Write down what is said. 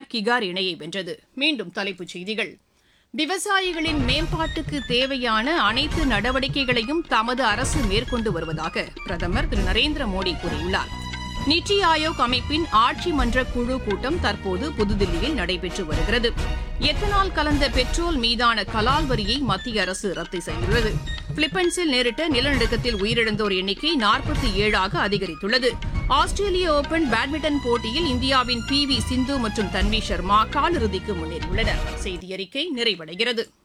கிகார் இணையை வென்றது மீண்டும் தலைப்புச் செய்திகள் விவசாயிகளின் மேம்பாட்டுக்கு தேவையான அனைத்து நடவடிக்கைகளையும் தமது அரசு மேற்கொண்டு வருவதாக பிரதமர் திரு நரேந்திர மோடி கூறியுள்ளார் நித்தி ஆயோக் அமைப்பின் ஆட்சி மன்ற குழு கூட்டம் தற்போது புதுதில்லியில் நடைபெற்று வருகிறது எத்தனால் கலந்த பெட்ரோல் மீதான கலால் வரியை மத்திய அரசு ரத்து செய்துள்ளது பிலிப்பைன்ஸில் நேரிட்ட நிலநடுக்கத்தில் உயிரிழந்தோர் எண்ணிக்கை நாற்பத்தி ஏழாக அதிகரித்துள்ளது ஆஸ்திரேலிய ஓபன் பேட்மிண்டன் போட்டியில் இந்தியாவின் பி வி சிந்து மற்றும் தன்வி சர்மா காலிறுதிக்கு முன்னேறியுள்ளனர் செய்தி அறிக்கை நிறைவடைகிறது